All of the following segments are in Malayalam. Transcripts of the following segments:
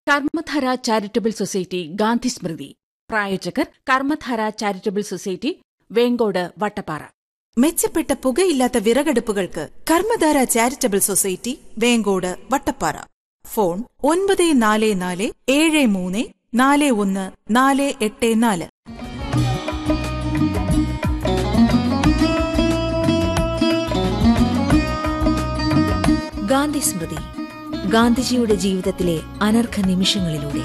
കർമ്മധാര ചാരിറ്റബിൾ സൊസൈറ്റി ഗാന്ധി സ്മൃതി പ്രായോജകർ കർമ്മധാര ചാരിറ്റബിൾ സൊസൈറ്റി വേങ്കോട് വട്ടപ്പാറ മെച്ചപ്പെട്ട പുകയില്ലാത്ത വിറകടുപ്പുകൾക്ക് Karmadhara charitable society Venkode Vattappara phone ഒൻപത് നാല് നാല് ഏഴ് മൂന്ന് നാല് ഒന്ന് നാല് എട്ട് നാല് ഗാന്ധി സ്മൃതി ഗാന്ധിജിയുടെ ജീവിതത്തിലെ അനർഘ നിമിഷങ്ങളിലൂടെ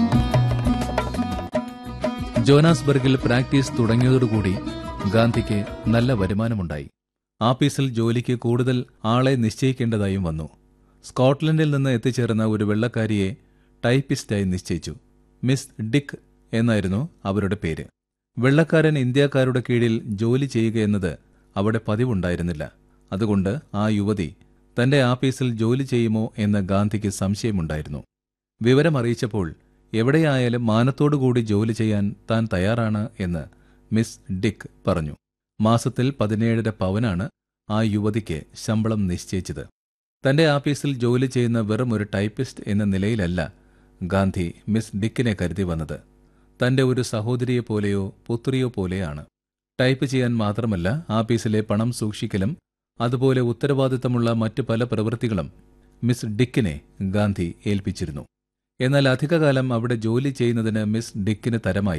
ജോനാസ്ബർഗിൽ പ്രാക്ടീസ് തുടങ്ങിയതോടുകൂടി ഗാന്ധിക്ക് നല്ല വരുമാനമുണ്ടായി ആഫീസിൽ ജോലിക്ക് കൂടുതൽ ആളെ നിശ്ചയിക്കേണ്ടതായും വന്നു സ്കോട്ട്ലൻഡിൽ നിന്ന് എത്തിച്ചേർന്ന ഒരു വെള്ളക്കാരിയെ ടൈപ്പിസ്റ്റായി നിശ്ചയിച്ചു മിസ് ഡിക്ക് എന്നായിരുന്നു അവരുടെ പേര് വെള്ളക്കാരൻ ഇന്ത്യക്കാരുടെ കീഴിൽ ജോലി ചെയ്യുക എന്നത് അവിടെ പതിവുണ്ടായിരുന്നില്ല അതുകൊണ്ട് ആ യുവതി തന്റെ ആഫീസിൽ ജോലി ചെയ്യുമോ എന്ന് ഗാന്ധിക്ക് സംശയമുണ്ടായിരുന്നു വിവരമറിയിച്ചപ്പോൾ എവിടെയായാലും മാനത്തോടുകൂടി ജോലി ചെയ്യാൻ താൻ തയ്യാറാണ് എന്ന് മിസ് ഡിക്ക് പറഞ്ഞു മാസത്തിൽ പതിനേഴര പവനാണ് ആ യുവതിക്ക് ശമ്പളം നിശ്ചയിച്ചത് തന്റെ ആഫീസിൽ ജോലി ചെയ്യുന്ന വെറും ഒരു ടൈപ്പിസ്റ്റ് എന്ന നിലയിലല്ല ഗാന്ധി മിസ് ഡിക്കിനെ കരുതി വന്നത് തന്റെ ഒരു സഹോദരിയെ പോലെയോ പുത്രിയോ പോലെയാണ് ടൈപ്പ് ചെയ്യാൻ മാത്രമല്ല ആഫീസിലെ പണം സൂക്ഷിക്കലും അതുപോലെ ഉത്തരവാദിത്തമുള്ള മറ്റു പല പ്രവൃത്തികളും മിസ് ഡിക്കിനെ ഗാന്ധി ഏൽപ്പിച്ചിരുന്നു എന്നാൽ അധികകാലം അവിടെ ജോലി ചെയ്യുന്നതിന് മിസ് ഡിക്കിന് തരമായി